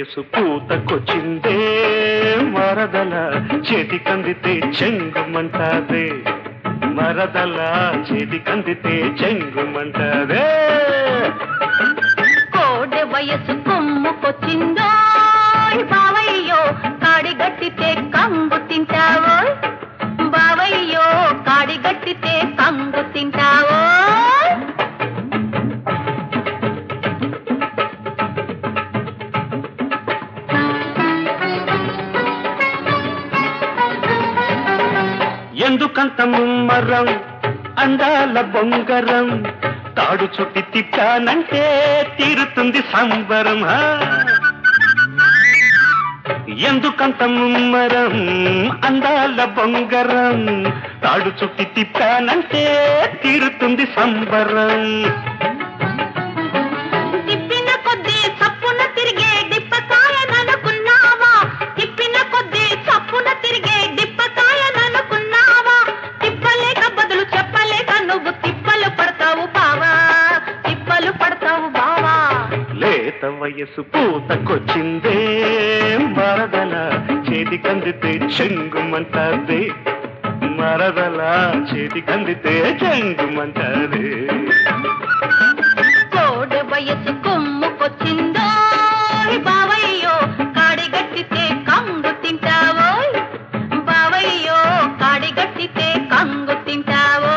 వయసు పూతకొచ్చిందే మరదల చేతికందితే చెంగుమంటాదే మరదల చేతికందితే చెంగుమంటాదే కోడె వయసు కొమ్ముకొచ్చిందో బావయ్యో కాడిగట్టితే కంగు తింటావో బావయ్యో కాడిగట్టితే కంగు తింటావో ఎందుకంత ముమ్మరం అందాల బొంగరం తాడు చుట్టి తిప్పానంటే తీరుతుంది సంబరం హా. ఎందుకంత ముమ్మరం అందాల బొంగరం తాడు చుట్టి తిప్పానంటే తీరుతుంది సంబరం తిప్పిన కొద్దీ చప్పున తిరిగే డిప్పకాయననుకున్నావా తిప్పిన కొద్దీ చప్పున తిరిగే డిప్పకాయననుకున్నావా తిప్పలేక బదులు చెప్పలేక నువ్వు తిప్పలు పడతావు బావా తిప్పలు పడతావు బావా లేత వయసు పూతకొచ్చిందే మరదల చేతికందితే చెంగుమంటాదే మరదల చేతికందితే చెంగుమంటాదే కోడె వయసు కొమ్ముకొచ్చిందో బావయ్యో కాడిగట్టితే కంగు తింటావో బావయ్యో కాడిగట్టితే కంగు తింటావో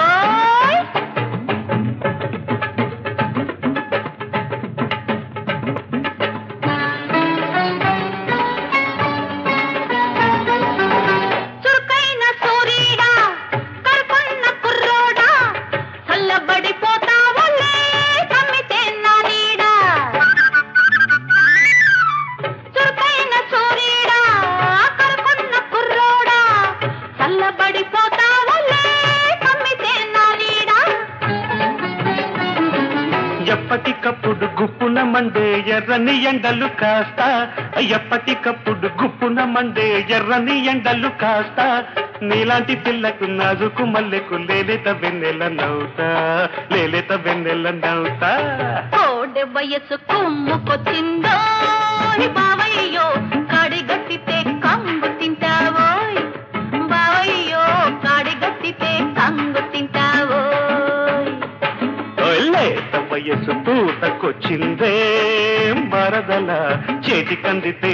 చురుకైన సూర్యుడా కరుకున్న కుర్రోడా చల్లబడిపోతావులే కమ్మితే నా నీడా చురుకైన సూర్యుడా కరుకున్న కుర్రోడా చల్లబడిపోతావులే కమ్మితే నా నీడా ఎప్పటికప్పుడు గుప్పున మండే ఎర్రని ఎండలు కాస్త ఎప్పటికప్పుడు గుప్పున మండే ఎర్రని ఎండలు కాస్త నీలాంటి పిల్లకు నాజుకు మల్లెకు లేలేత వెన్నెల నవ్వుతా లేలేత వెన్నెల నవ్వుతా కోడె వయసు కొమ్ముకొచ్చిందో బావయ్యో కాడిగట్టితే కంగు తింటావోయ్ బావయ్యో కాడిగట్టితే కంగు తింటావోయ్ లేత వయసు పూతకొచ్చిందే మరదల చేతికందితే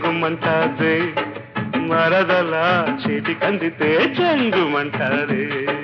చెంగుమంటాదే మరదల చేతికందితే చెంగుమంటారే